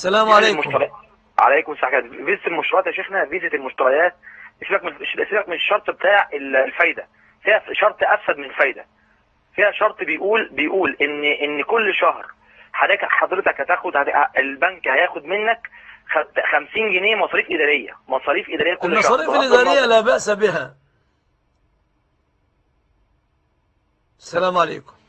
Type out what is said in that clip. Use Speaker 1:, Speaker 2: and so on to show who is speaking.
Speaker 1: السلام
Speaker 2: فيزا
Speaker 1: عليكم
Speaker 2: المشتريات عليكم السلام فيزا المشتريات يا شيخنا فيزا المشتريات سيبك من سيبك من الشرط بتاع ال- الفايده فيها شرط افسد من الفايده فيها شرط بيقول بيقول ان ان كل شهر حضرتك حضرتك هتاخد هت- البنك هياخد منك خ- 50 جنيه مصاريف اداريه مصاريف اداريه كل شهر
Speaker 1: المصاريف
Speaker 2: بغض
Speaker 1: الإدارية
Speaker 2: النظر.
Speaker 1: لا بأس بها السلام عليكم